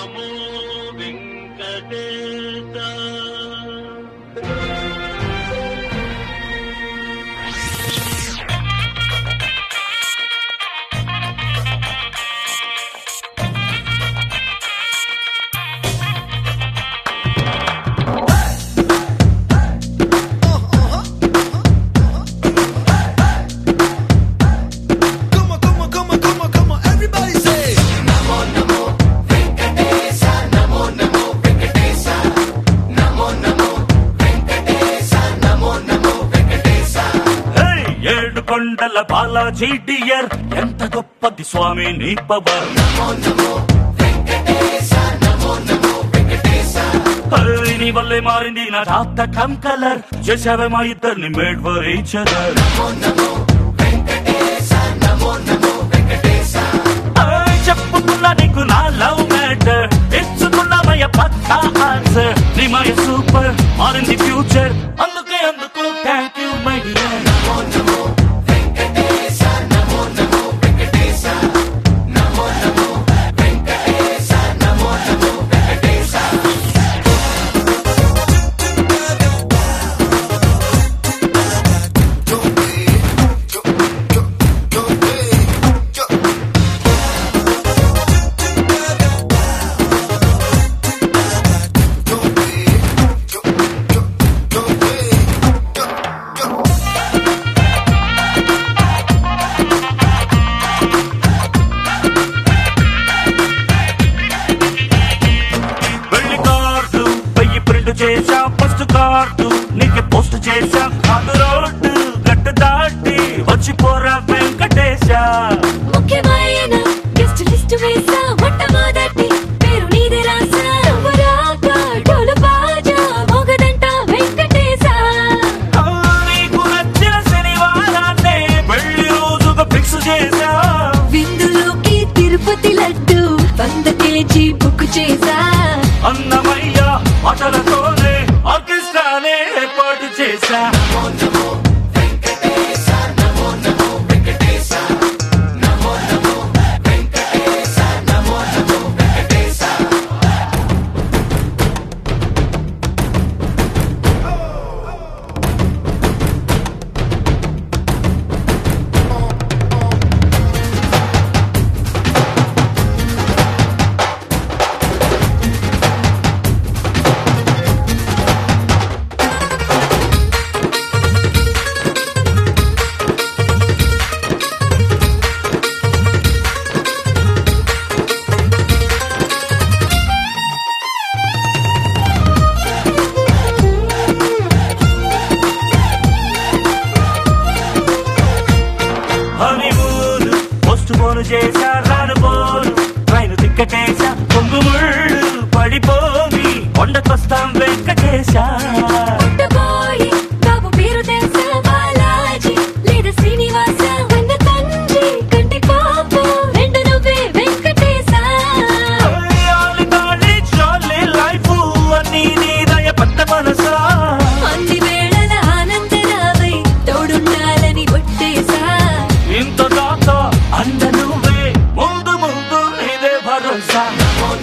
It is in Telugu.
నమో Venkatesha Come on, come on, come on, come on, come on, everybody say. ఏయ్, ఏడు కొండల బాలాజీ డియర్ ఎంత గొప్పది స్వామి నీ పవర్ అరే, నీ వల్లే మారింది నా జాతకం కలర్ చేసావే మా ఇద్దరిని మేడ్ ఫర్ ఈచ్ అదర్ చెప్పుకున్నా నీకు నా లవ్ మ్యాటర్ ఇచ్చుకున్నామయ్య పక్కా ఆన్సర్ నీ మయ సూపర్ మారింది ఫ్యూచర్ అందుకే అందుకు థ్యాంక్ యూ మై డియర్ వెళ్ళి కార్డు వెయ్యి ప్రింట్ చేశా ఫస్ట్ కార్డు నీకు పోస్ట్ చేశా కాదు రోడ్డు గట్టు దాటి వచ్చి పోరా వెంకటేశ ముఖ్యమైన గెస్ట్ లిస్ట్ వేసా మొట్టమొదటి పేరు నీదే రాసా నువ్వు రాక డోలు బాజా మోగదంట వెంకటేశ ఆ, నీకు నచ్చిన శనివారాన్నే వెళ్ళి రోజుగా ఫిక్స్ చేశా విందులోకి తిరుపతి లడ్డు వంద కేజీ బుక్ చేసా అన్నమయ్య అటలతోనే ఆర్కెస్ట్రానే ఏర్పాటు చేశా హనీమూన్ పోస్ట్ పోను చేశా రాను పోను ట్రైన్ తిక్కటేశా కొంగు ముళ్ళు పడిపోని కొండకొస్తాం వెంకటేశా పుట్టబోయి బాబు పేరు తెలుసా బాలాజీ లేదా శ్రీనివాస వన్న తండ్రి కంటి పాప రెండు నువ్వే వెంకటేశ అయ్యాలి తాళి చాలి లైఫ్ అన్నీ నీ దయ పెద్ద మనసా అన్ని వేళల ఆనందరావై తోడుండాలని ఒట్టేసా ఇంత దాకా అంద నువ్వే ముందు ముందు నీదే భరోసా